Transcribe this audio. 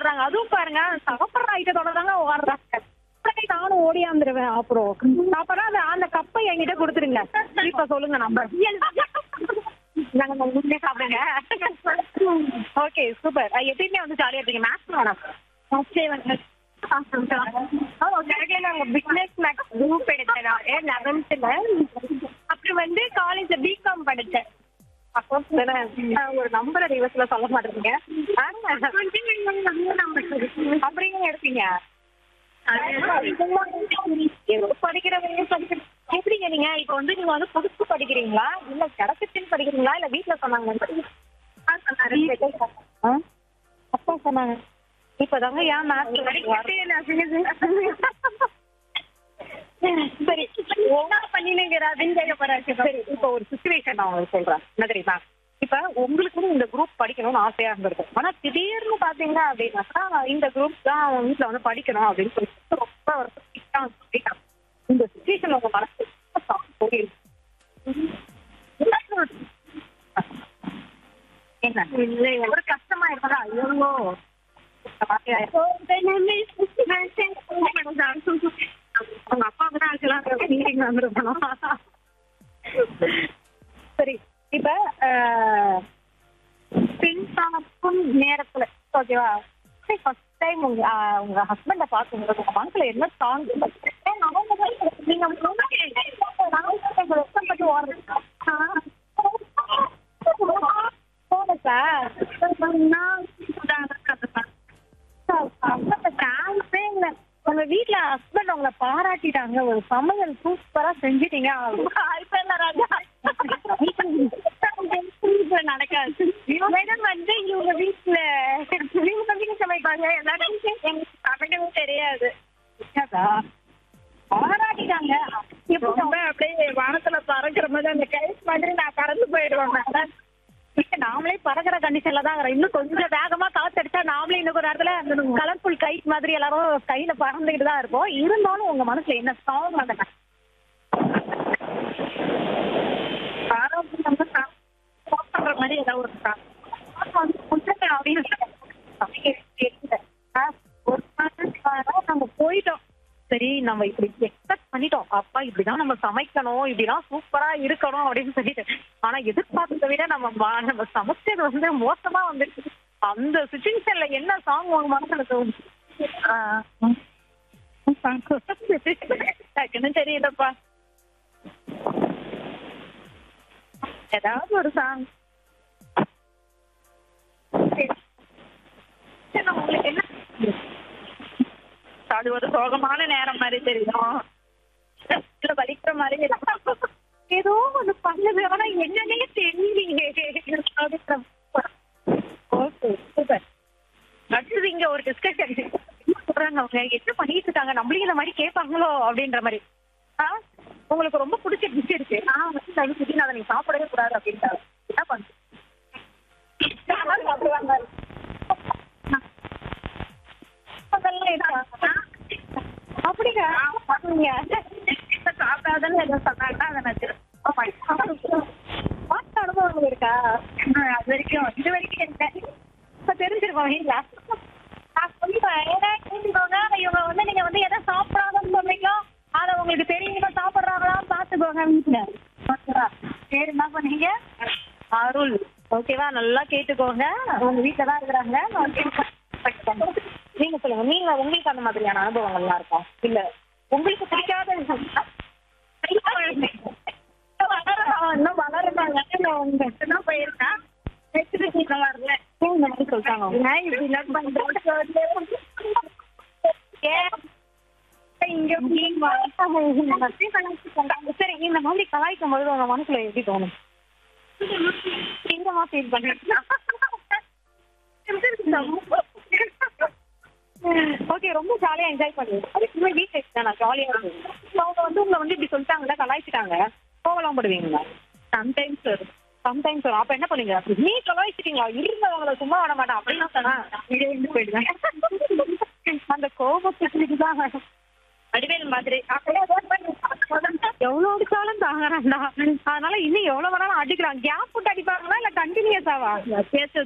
ஓடுறாங்க அதுவும் பாருங்க சாப்பிடுற ஐட்டத்தோட தாங்க ஓடுறாங்க உடனே நானும் ஓடியாந்துருவேன் அப்புறம் அப்புறம் அந்த அந்த கப்பை என்கிட்ட கொடுத்துருங்க இப்ப சொல்லுங்க நம்ம நாங்க முன்னே சாப்பிடுங்க ஓகே சூப்பர் எப்பயுமே வந்து ஜாலியா இருப்பீங்க மேக்ஸ் வேணாம் நாங்க பிசினஸ் மேக்ஸ் குரூப் எடுத்தேன் நான் லெவன்த்ல அப்புறம் வந்து காலேஜ்ல பிகாம் படிச்சேன் அப்போ தானே, ஆஹ் ஒரு நம்பரை ரிவர்ஸ்ல சொல்ல மாட்டேங்க அப்படிங்க எடுப்பீங்க ஏதோ படிக்கிறவங்க படிக்கிற எப்படிங்க நீங்க இப்ப வந்து நீங்க வந்து புதுசு படிக்கிறீங்களா இல்ல கிடைச்சிச்சுன்னு படிக்கிறீங்களா இல்ல வீட்டுல சொன்னாங்க ஆ? அப்பா சொன்னாங்க இப்பதாங்க ஏன் சரி என்ன பண்ணினுங்கிற அப்படின்னு கேட்க போறாரு சரி இப்போ ஒரு சுச்சுவேஷன் நான் உங்களுக்கு சொல்றேன் என்ன தெரியுமா இப்ப உங்களுக்கும் இந்த குரூப் படிக்கணும்னு ஆசையா இருந்திருக்கும் ஆனா திடீர்னு பாத்தீங்க அப்படின்னாக்கா இந்த குரூப் தான் அவங்க வீட்டுல வந்து படிக்கணும் அப்படின்னு சொல்லிட்டு ரொம்ப வருஷம் strictஆ வந்து சொல்லிட்டாங்க. இந்த சுச்சுவேஷன் உங்க மனசு ரொம்ப தாழ்ந்து போயிருக்கு. என்ன ஒரு கஷ்டமா இருக்கா ஐயோ உங்க அப்பா தான் ஆக்சுவலா மீட்டிங் வந்துருக்கணும் சரி இப்ப பின்சாக்கும் நேரத்துல ஓகேவா ஃபர்ஸ்ட் டைம் உங்க ஆஹ் உங்க ஹஸ்பண்ட பாக்கும்போது உங்க மனசுல என்ன சாங் நீங்க வெப்பப்பட்டு சான்ஸே இல்ல உங்க வீட்ல ஹஸ்பண்ட் உங்களை பாராட்டிட்டாங்க ஒரு சமையல் சூப்பரா செஞ்சிட்டீங்க இப்ப இல்ல ராஜா வீட்டுல நடக்காது மேடம் வந்து இவங்க வீட்டுல இவங்க வீட்டுல சமைப்பாங்க எல்லாரும் எங்களுக்கு சமைக்கவே தெரியாது தெரியாதா? பாராட்டிட்டாங்க ரொம்ப அப்படியே வானத்துல பறக்கிற மாதிரி அந்த கைஸ் மாதிரி நான் பறந்து போயிடுவேன் மேடம் இல்ல, நாமளே பறக்கிற கண்டிஷன்ல தான் இருக்கிறோம். இன்னும் கொஞ்சம் வேகமா காத்தடிச்சா நாமளே இன்னும் ஒரு இடத்துல கலர்ஃபுல் கைட் மாதிரி எல்லாரும் கையில பறந்துகிட்டு தான் இருப்போம் இருந்தாலும் உங்க மனசுல என்ன சாங் அந்த ஆரோக்கியம் வந்து song பண்ற மாதிரி ஏதாவது ஒரு song. வந்து கொஞ்சம் அப்படின்னு சமைக்க தெரியல. ஆ, ஒரு மாதம் நம்ம போயிட்டோம் சரி நம்ம இப்படி எக்ஸ்பெக்ட் பண்ணிட்டோம் அப்பா இப்படிதான் நம்ம சமைக்கணும் இப்படிதான் சூப்பரா இருக்கணும் அப்படின்னு சொல்லிட்டு ஆனா எதிர்பார்த்ததை விட நம்ம மா- நம்ம சமைச்சது வந்து மோசமா வந்துருச்சு அந்த சுச்சுவேஷன்ல என்ன சாங் உங்க மனசுல தோணுச்சு ஆ, ம். டக்குன்னு தெரியலப்பா ஏதாவது ஒரு சாங் உங்களுக்கு என்ன அது ஒரு சோகமான நேரம் மாதிரி தெரியும் இல்ல வலிக்கிற மாதிரி இருக்கும். ஏதோ ஒண்ணு பண்ணுது ஆனா என்னன்னே தெரியலையே ஓகே சூப்பர் அடுத்தது இங்க ஒரு டிஸ்கஷன் சொல்றாங்க அவங்க என்ன பண்ணிட்டு இருக்காங்க நம்மளையும் இந்த மாதிரி கேட்பாங்களோ அப்படின்ற மாதிரி ஆ உங்களுக்கு ரொம்ப பிடிச்ச டிஷ் இருக்கு நான் வந்து தயவு செஞ்சு நான் அதை நீங்க சாப்பிடவே கூடாது அப்படின்ட்டாங்க என்ன பண்ணுங்க சாப்பிடுவாங்க அதெல்லாம் என்ன? அப்படிங்க பண்ணுவீங்க சாப்பிடாதன்னு எதுவும் சொன்னாங்கன்னா அதை நான் திரும்ப பார்த்த அனுபவம் இருக்கா அது வரைக்கும் இது வரைக்கும் இல்லை இப்ப தெரிஞ்சிருக்கோம் வீட்ல நான் சொல்லுவேன் ஏன்னா கேட்டுக்கோங்க இவங்க வந்து நீங்க வந்து எதை சாப்பிடாதன்னு சொன்னீங்களோ அதை உங்களுக்கு தெரியுமா சாப்பிடுறாங்களா பாத்துக்கோங்க வீட்டுல ஓகேவா பேர் என்ன பண்ணீங்க அருள் ஓகேவா நல்லா கேட்டுக்கோங்க உங்க வீட்டுல தான் இருக்கிறாங்க நீங்க சொல்லுங்க நீங்க உங்களுக்கு அந்த மாதிரியான அனுபவங்கள்லாம் இருக்கா இல்ல உங்களுக்கு பிடிக்காத வளர- இன்னும் வளருறாங்க நான் உங்க தான் போயிருக்கேன் வச்சுட்டு இந்த வரல இந்த மாதிரி சொல்லிட்டாங்க அவங்க. நான் இப்படி எல்லாம் பண்றேன் ஏன் இங்க மீன் வளர்த்தாங்க. சரி இந்த மாதிரி கலாய்க்கும் பொழுது உங்க மனசுல எப்படி தோணும் எங்கம்மா ஃபீல் பண்றீங்க ஓகே ரொம்ப ஜாலியா என்ஜாய் பண்ணுவேன் அதுக்குமே வீட்டுல இருக்கேன் நான் ஜாலியா இருந்தேன் அவங்க வந்து உங்களை வந்து இப்படி சொல்லிட்டாங்கல்ல கலாய்ச்சிட்டாங்க கோவலாம் படுவீங்களா சம்டைம்ஸ் வரும் சம்டைம்ஸ் வரும் அப்ப என்ன பண்ணுவீங்க நீ கலாய்ச்சிட்டீங்களா இருந்தவங்கள சும்மா விட மாட்டேன் அப்படின்னு சொன்னா இங்கே இருந்து போயிடுவேன் அந்த கோபத்துக்கு தான் அடிவேல் மாதிரி எவ்வளவு அடிச்சாலும் தாங்குறான்டா அதனால இன்னும் எவ்வளவு வேணாலும் அடிக்கிறான் கேப் விட்டு அடிப்பாங்களா இல்ல கண்டினியூஸாவா பேச